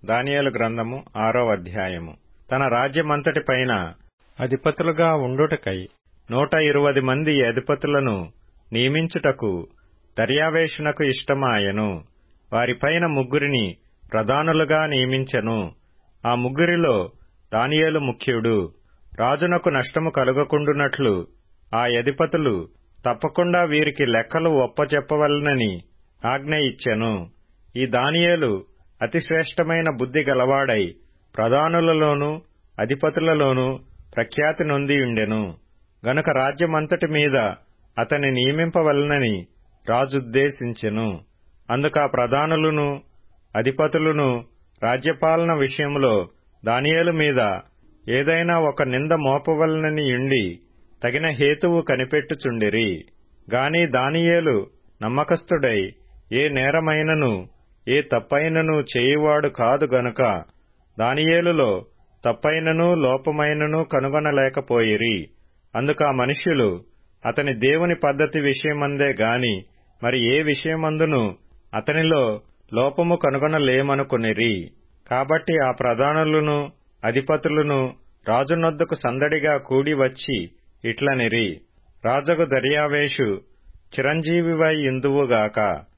దానియేలు గ్రంథము ఆరో అధ్యాయము తన రాజ్యమంతటి పైన అధిపతులుగా ఉండుటకై నూట ఇరువది మంది అధిపతులను నియమించుటకు దర్యావేషునకు ఇష్టమాయెను వారిపైన ముగ్గురిని ప్రధానులుగా నియమించెను ఆ ముగ్గురిలో దానియేలు ముఖ్యుడు రాజునకు నష్టము కలుగకుండునట్లు ఆ అధిపతులు తప్పకుండా వీరికి లెక్కలు ఒప్పచెప్పవలనని ఆజ్ఞ ఇచ్చెను ఈ దానియేలు అతిశ్రేష్టమైన బుద్ధి గలవాడై ప్రధానులలోనూ అధిపతులలోనూ ప్రఖ్యాతి నొందియుండెను గనుక రాజ్యమంతటి మీద అతని నియమింపవలనని రాజుద్దేశించెను అందుకా ప్రధానులను అధిపతులను రాజ్యపాలన విషయంలో దానియేలు మీద ఏదైనా ఒక నింద మోపవలనని యుండి తగిన హేతువు కనిపెట్టుచుండిరి గాని దానియేలు నమ్మకస్తుడై ఏ నేరమైనను ఏ తప్పైనను చేయువాడు కాదు గనుక దానియేలులో తప్పైనను లోపమైనను కనుగొనలేకపోయిరి అందుకా మనుష్యులు అతని దేవుని పద్ధతి విషయమందే గాని మరి ఏ విషయమందును అతనిలో లోపము కనుగొనలేమనుకొనిరి కాబట్టి ఆ ప్రధానులను అధిపతులను రాజునొద్దకు సందడిగా కూడి వచ్చి ఇట్లనిరి రాజగు దర్యావేషు చిరంజీవివై ఇందువుగాక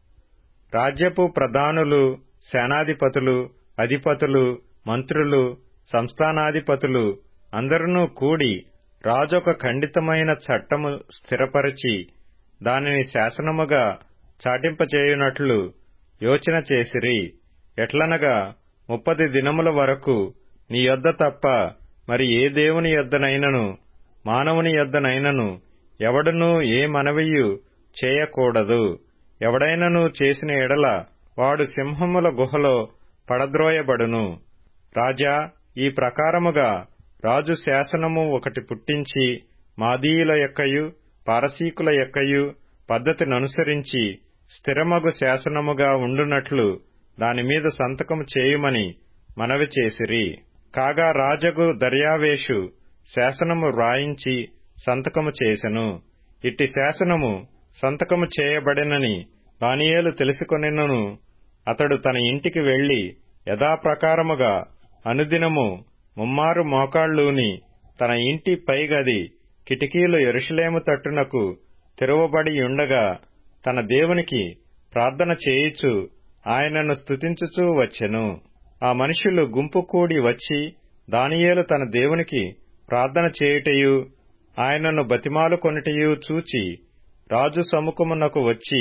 రాజ్యపు ప్రధానులు సేనాధిపతులు అధిపతులు మంత్రులు సంస్థానాధిపతులు అందరునూ కూడి రాజొక ఖండితమైన చట్టము స్థిరపరచి దానిని శాసనముగా చాటింపచేయునట్లు యోచన చేసిరి ఎట్లనగా ముప్పది దినముల వరకు నీ యొద్ద తప్ప మరి ఏ దేవుని యొద్దనైనను మానవుని యొద్దనైనను ఎవడునూ ఏ మనవియు చేయకూడదు ఎవడైనను చేసిన ఎడల వాడు సింహముల గుహలో పడద్రోయబడును రాజా ఈ ప్రకారముగా రాజు శాసనము ఒకటి పుట్టించి మాదీయుల యొక్కయు పారసీకుల యొక్కయు పద్ధతిననుసరించి స్థిరమగు శాసనముగా ఉండునట్లు దానిమీద సంతకము చేయుమని మనవి చేసిరి కాగా రాజగు దర్యావేషు శాసనము వ్రాయించి సంతకము చేసెను ఇట్టి శాసనము సంతకము చేయబడెనని దానియేలు తెలుసుకొనినను అతడు తన ఇంటికి వెళ్లి యథాప్రకారముగా అనుదినము ముమ్మారు మోకాళ్ళూని తన ఇంటి పైగది కిటికీలు ఎరుషలేము తట్టునకు తెరవబడి ఉండగా తన దేవునికి ప్రార్థన చేయిచు ఆయనను స్తుతించుచూ వచ్చెను ఆ మనుషులు గుంపు కూడి వచ్చి దానియేలు తన దేవునికి ప్రార్థన చేయుటయు ఆయనను బతిమాలు కొనుటయు చూచి రాజు సముఖమునకు వచ్చి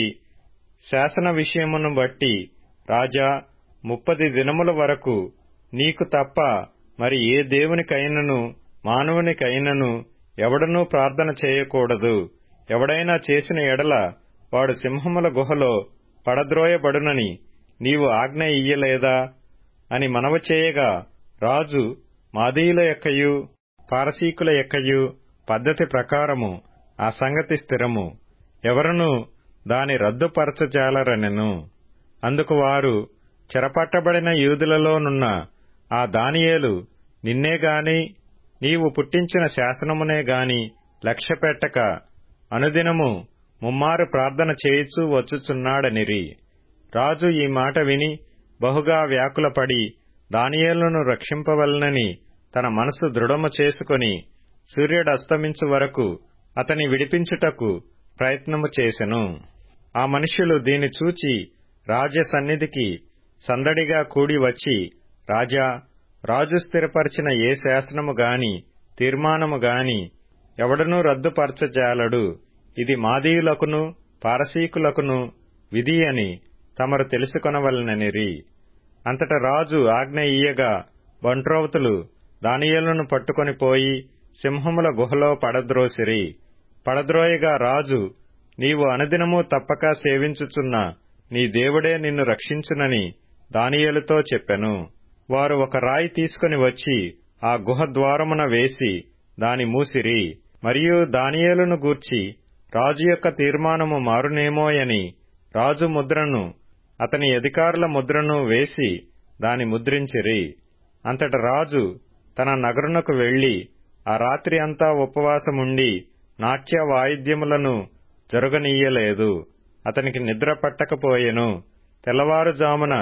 శాసన విషయమును బట్టి రాజా ముప్పది దినముల వరకు నీకు తప్ప మరి ఏ దేవునికైనను మానవునికైనను ఎవడనూ ప్రార్థన చేయకూడదు ఎవడైనా చేసిన ఎడల వాడు సింహముల గుహలో పడద్రోయబడునని నీవు ఆజ్ఞ ఇయ్యలేదా అని మనవ చేయగా రాజు మాదీయుల యొక్కయు పారసీకుల యొక్కయు పద్ధతి ప్రకారము ఆ సంగతి స్థిరము ఎవరనూ దాని రద్దుపరచజాలరనెను అందుకు వారు చెరపట్టబడిన యూదులలోనున్న ఆ దానియేలు నిన్నేగాని నీవు పుట్టించిన శాసనమునే గాని లక్ష్యపెట్టక అనుదినము ముమ్మారు ప్రార్థన చేయిచూ వచ్చుచున్నాడనిరి రాజు ఈ మాట విని బహుగా వ్యాకులపడి దానియేలును రక్షింపవలనని తన మనసు దృఢము చేసుకుని సూర్యుడస్తమించు వరకు అతని విడిపించుటకు ప్రయత్నము చేసెను ఆ మనుష్యులు దీని చూచి రాజ్య సన్నిధికి సందడిగా కూడి వచ్చి రాజా రాజు స్థిరపరిచిన ఏ శాసనము గాని తీర్మానము గాని ఎవడనూ రద్దుపరచజాలడు ఇది మాదీయులకును పారసీకులకును విధి అని తమరు తెలుసుకొనవలననిరి అంతట రాజు ఆజ్ఞ ఇయ్యగా బంట్రోవతులు దానియేలును పట్టుకొని పోయి సింహముల గుహలో పడద్రోసిరి పడద్రోయగా రాజు నీవు అనుదినము తప్పక సేవించుచున్న నీ దేవుడే నిన్ను రక్షించునని దానియేలుతో చెప్పెను వారు ఒక రాయి తీసుకుని వచ్చి ఆ గుహ ద్వారమున వేసి దాని మూసిరి మరియు దానియేలును గూర్చి రాజు యొక్క తీర్మానము మారునేమోయని రాజు ముద్రను అతని అధికారుల ముద్రను వేసి దాని ముద్రించిరి అంతట రాజు తన నగరునకు వెళ్లి ఆ రాత్రి అంతా ఉపవాసముండి నాట్య వాయిద్యములను జరుగనీయలేదు అతనికి నిద్ర పట్టకపోయెను తెల్లవారుజామున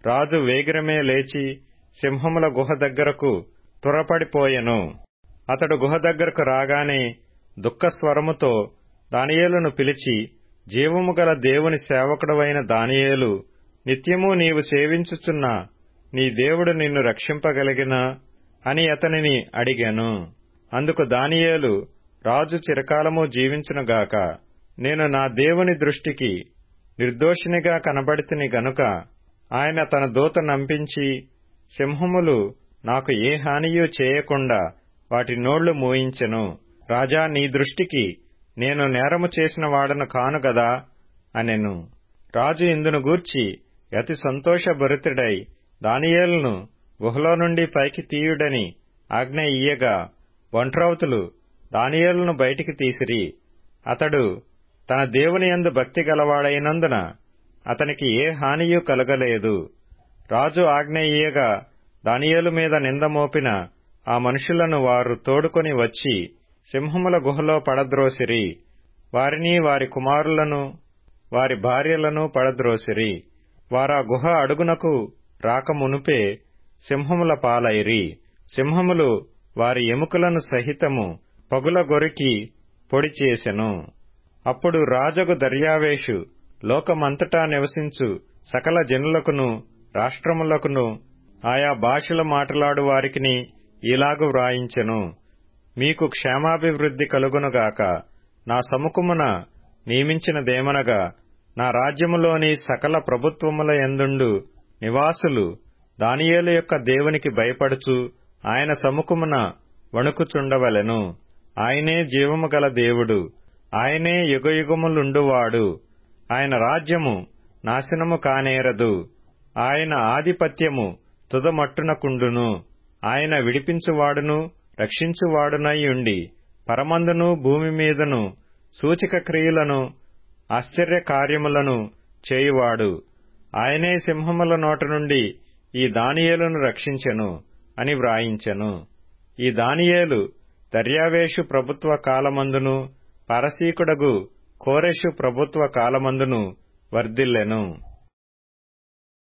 రాజు వేగిరమే లేచి సింహముల గుహ దగ్గరకు త్వరపడిపోయెను అతడు గుహ దగ్గరకు రాగానే దుఃఖస్వరముతో దానియేలును పిలిచి జీవము గల దేవుని సేవకుడవైన దానియేలు నిత్యము నీవు సేవించుచున్న నీ దేవుడు నిన్ను రక్షింపగలిగినా అని అతనిని అడిగాను అందుకు దానియేలు రాజు చిరకాలము జీవించునుగాక నేను నా దేవుని దృష్టికి నిర్దోషినిగా కనబడితిని గనుక ఆయన తన దూత నంపించి సింహములు నాకు ఏ హానియూ చేయకుండా వాటి నోళ్లు మూయించెను రాజా నీ దృష్టికి నేను నేరము చేసిన వాడను కాను గదా అనెను రాజు ఇందును గూర్చి అతి సంతోషభరితుడై దానియేలును గుహలో నుండి పైకి తీయుడని ఆజ్ఞ ఇయ్యగా ఒంట్రౌతులు దానియేలును బయటికి తీసిరి అతడు తన దేవుని యందు భక్తి గలవాడైనందున అతనికి ఏ హానియూ కలగలేదు రాజు ఆజ్ఞ ఇయ్యగా దానియేలు మీద నింద మోపిన ఆ మనుషులను వారు తోడుకొని వచ్చి సింహముల గుహలో పడద్రోసిరి వారిని వారి కుమారులను వారి భార్యలను పడద్రోసిరి వారా గుహ అడుగునకు రాకమునుపే సింహముల పాలైరి సింహములు వారి ఎముకలను సహితము పగుల గొరికి పొడి చేసెను అప్పుడు రాజగు దర్యావేషు లోకమంతటా నివసించు సకల జనులకును రాష్ట్రములకును ఆయా భాషలు మాట్లాడు వారికిని ఇలాగు వ్రాయించెను మీకు క్షేమాభివృద్ధి కలుగునుగాక నా సముఖమున నియమించినదేమనగా నా రాజ్యములోని సకల ప్రభుత్వముల ఎందుండు నివాసులు దానియేలు యొక్క దేవునికి భయపడుచు ఆయన సముఖమున వణుకుచుండవలెను ఆయనే జీవము గల దేవుడు ఆయనే యుగయుగములుండువాడు ఆయన రాజ్యము నాశనము కానేరదు ఆయన ఆధిపత్యము తుదమట్టునకుండును ఆయన విడిపించువాడును రక్షించువాడునయ్యుండి పరమందును భూమి మీదను సూచక క్రియలను ఆశ్చర్య కార్యములను చేయువాడు ఆయనే సింహముల నోట నుండి ఈ దానియేలును రక్షించెను అని వ్రాయించెను ఈ దానియేలు దర్యావేషు ప్రభుత్వ కాలమందును పరసీకుడగు కోరెషు ప్రభుత్వ కాలమందును వర్ధిల్లెను